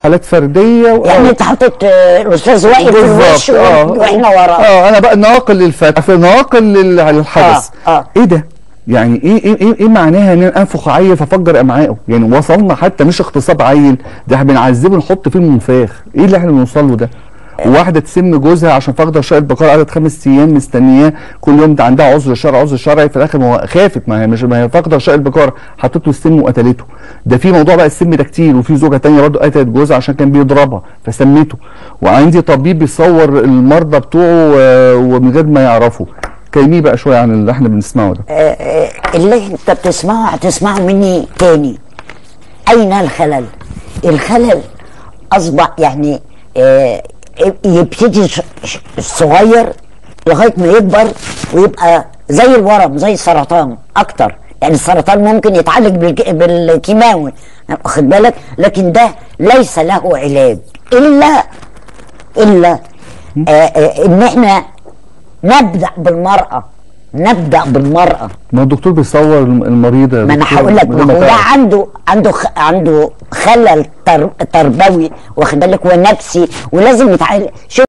حالات فرديه و... يعني انت حاطط آه، الاستاذ وائل في الوش بالظبط اه واحنا وراه اه انا بقى ناقل للفتح في ناقل لل- للحدث آه، آه. ايه ده يعني ايه ايه ايه, إيه معناها ان انا انفخ عيل فافجر امعائه يعني وصلنا حتى مش اغتصاب عيل ده احنا بنعذبه نحط فيه المنفاخ ايه اللي احنا بنوصل له ده واحده تسم جوزها عشان فاقده شقه بقاء قعدت خمس ايام مستنياه كل يوم ده عندها عذر شرعي عذر شرعي في الاخر ما هو خافت ما هي مش ما هي فاقده شقه بقاء حطت له السم وقتلته ده في موضوع بقى السم ده كتير وفي زوجه تانية برضه قتلت جوزها عشان كان بيضربها فسمته وعندي طبيب بيصور المرضى بتوعه آه، ومن غير ما يعرفوا كلميه بقى شويه عن اللي احنا بنسمعه ده آه، آه، اللي انت بتسمعه هتسمعه مني تاني اين الخلل الخلل اصبح يعني آه، يبتدي ش- ش- الصغير لغايه ما يكبر ويبقى زي الورم زي السرطان اكتر يعني السرطان ممكن يتعالج بالك- بالكيماوي واخد بالك لكن ده ليس له علاج الا الا آه، آه، ان احنا نبدا بالمراه نبدا بالمراه ما هو الدكتور بيصور الم- المريض يا ما انا دكتور هقول لك من غير ما ما هو ده تعرف. عنده عنده خ... عنده خلل تر... تربوي واخد بالك ونفسي ولازم يتعالج شوف